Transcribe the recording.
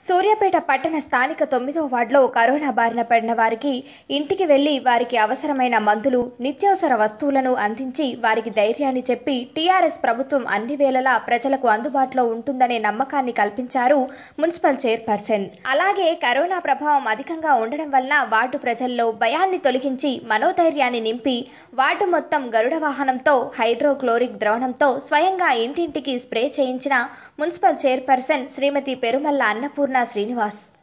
సూర్యాపేట పట్టణ స్థానిక తొమ్మిదో వార్డులో కరోనా బారిన పడిన వారికి ఇంటికి వెళ్లి వారికి అవసరమైన మందులు నిత్యావసర వస్తువులను అందించి వారికి ధైర్యాన్ని చెప్పి టీఆర్ఎస్ ప్రభుత్వం అన్ని వేళలా ప్రజలకు అందుబాటులో ఉంటుందనే నమ్మకాన్ని కల్పించారు మున్సిపల్ చైర్పర్సన్ అలాగే కరోనా ప్రభావం అధికంగా ఉండడం వలన వార్డు ప్రజల్లో భయాన్ని తొలగించి మనోధైర్యాన్ని నింపి వార్డు మొత్తం గరుడ వాహనంతో హైడ్రోక్లోరిక్ ద్రవణంతో స్వయంగా ఇంటింటికి స్ప్రే చేయించిన మున్సిపల్ చైర్పర్సన్ శ్రీమతి పెరుమల్ల అన్నపూర్ణ శ్రీనివాస్